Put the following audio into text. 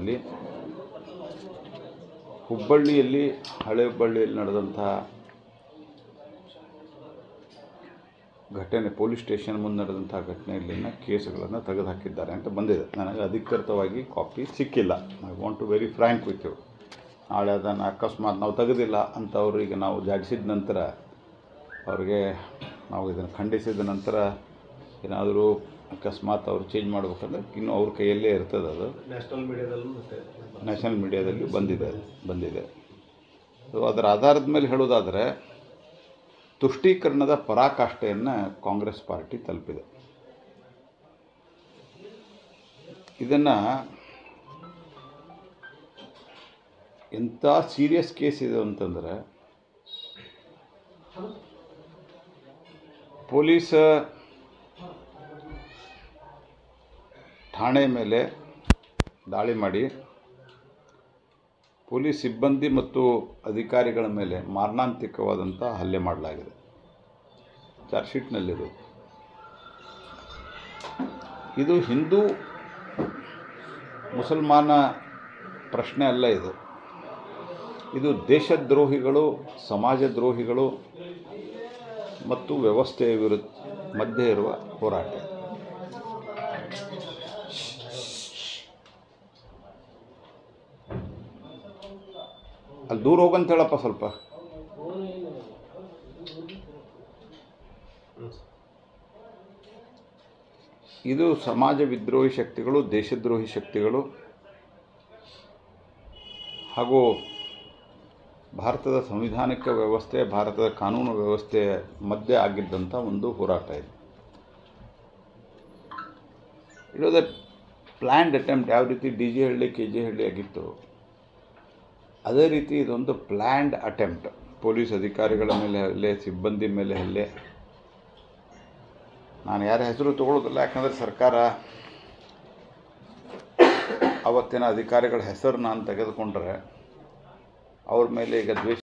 ಸಂದರ್ಭದಲ್ಲಿ ಹುಬ್ಬಳ್ಳಿಯಲ್ಲಿ ಹಳೆ ಹುಬ್ಬಳ್ಳಿಯಲ್ಲಿ ನಡೆದಂತಹ ಘಟನೆ ಪೊಲೀಸ್ ಸ್ಟೇಷನ್ ಮುಂದೆ ನಡೆದಂಥ ಘಟನೆಯಲ್ಲಿನ ಕೇಸುಗಳನ್ನು ತೆಗೆದುಹಾಕಿದ್ದಾರೆ ಅಂತ ಬಂದಿದೆ ನನಗೆ ಅಧಿಕೃತವಾಗಿ ಕಾಪಿ ಸಿಕ್ಕಿಲ್ಲ I want to very frank with you ನಾಳೆ ಅದನ್ನು ಅಕಸ್ಮಾತ್ ನಾವು ತೆಗೆದಿಲ್ಲ ಅಂತ ಅವರಿಗೆ ನಾವು ಜಾಡಿಸಿದ ನಂತರ ಅವ್ರಿಗೆ ನಾವು ಇದನ್ನು ಖಂಡಿಸಿದ ನಂತರ ಏನಾದರೂ ಅಕಸ್ಮಾತ್ ಅವ್ರು ಚೇಂಜ್ ಮಾಡ್ಬೇಕಂದ್ರೆ ಇನ್ನೂ ಅವ್ರ ಕೈಯಲ್ಲೇ ಇರ್ತದೆ ಅದು ನ್ಯಾಷನಲ್ ಮೀಡಿಯಾದಲ್ಲೂ ಮತ್ತೆ ನ್ಯಾಷನಲ್ ಮೀಡಿಯಾದಲ್ಲಿ ಬಂದಿದೆ ಬಂದಿದೆ ಸೊ ಅದರ ಆಧಾರದ ಮೇಲೆ ಹೇಳೋದಾದರೆ ತುಷ್ಟೀಕರಣದ ಪರಾಕಾಷ್ಠೆಯನ್ನು ಕಾಂಗ್ರೆಸ್ ಪಾರ್ಟಿ ತಲುಪಿದೆ ಇದನ್ನು ಎಂಥ ಸೀರಿಯಸ್ ಕೇಸ್ ಇದೆ ಅಂತಂದರೆ ಪೊಲೀಸ್ ಠಾಣೆ ಮೇಲೆ ದಾಳಿ ಮಾಡಿ ಪೊಲೀಸ್ ಸಿಬ್ಬಂದಿ ಮತ್ತು ಅಧಿಕಾರಿಗಳ ಮೇಲೆ ಮಾರಣಾಂತಿಕವಾದಂಥ ಹಲ್ಲೆ ಮಾಡಲಾಗಿದೆ ಚಾರ್ಜ್ ಶೀಟ್ನಲ್ಲಿದೆ ಇದು ಹಿಂದೂ ಮುಸಲ್ಮಾನ ಪ್ರಶ್ನೆ ಅಲ್ಲ ಇದು ಇದು ದೇಶದ್ರೋಹಿಗಳು ಸಮಾಜದ್ರೋಹಿಗಳು ಮತ್ತು ವ್ಯವಸ್ಥೆಯ ವಿರುದ್ಧ ಮಧ್ಯೆ ಇರುವ ಹೋರಾಟ ಅಲ್ಲಿ ದೂರ ಹೋಗಂತ ಹೇಳಪ್ಪ ಸ್ವಲ್ಪ ಇದು ಸಮಾಜ ವಿದ್ರೋಹಿ ಶಕ್ತಿಗಳು ದೇಶದ್ರೋಹಿ ಶಕ್ತಿಗಳು ಹಾಗೂ ಭಾರತದ ಸಂವಿಧಾನಿಕ ವ್ಯವಸ್ಥೆ ಭಾರತದ ಕಾನೂನು ವ್ಯವಸ್ಥೆಯ ಮಧ್ಯೆ ಆಗಿದ್ದಂಥ ಒಂದು ಹೋರಾಟ ಇದು ಇರೋದ ಪ್ಲ್ಯಾಂಡ್ ಅಟೆಂಪ್ಟ್ ಯಾವ ರೀತಿ D J Halli K J Halli ಆಗಿತ್ತು ಅದೇ ರೀತಿ ಇದೊಂದು ಪ್ಲ್ಯಾಂಡ್ ಅಟೆಂಪ್ಟ್ ಪೊಲೀಸ್ ಅಧಿಕಾರಿಗಳ ಮೇಲೆ ಹಲ್ಲೆ ಸಿಬ್ಬಂದಿ ಮೇಲೆ ಹಲ್ಲೆ ನಾನು ಯಾರ ಹೆಸರು ತಗೊಳ್ಳೋದಿಲ್ಲ ಯಾಕಂದರೆ ಸರ್ಕಾರ ಅವತ್ತಿನ ಅಧಿಕಾರಿಗಳ ಹೆಸರು ನಾನು ತೆಗೆದುಕೊಂಡ್ರೆ ಅವ್ರ ಮೇಲೆ ಈಗ ದ್ವೇಷ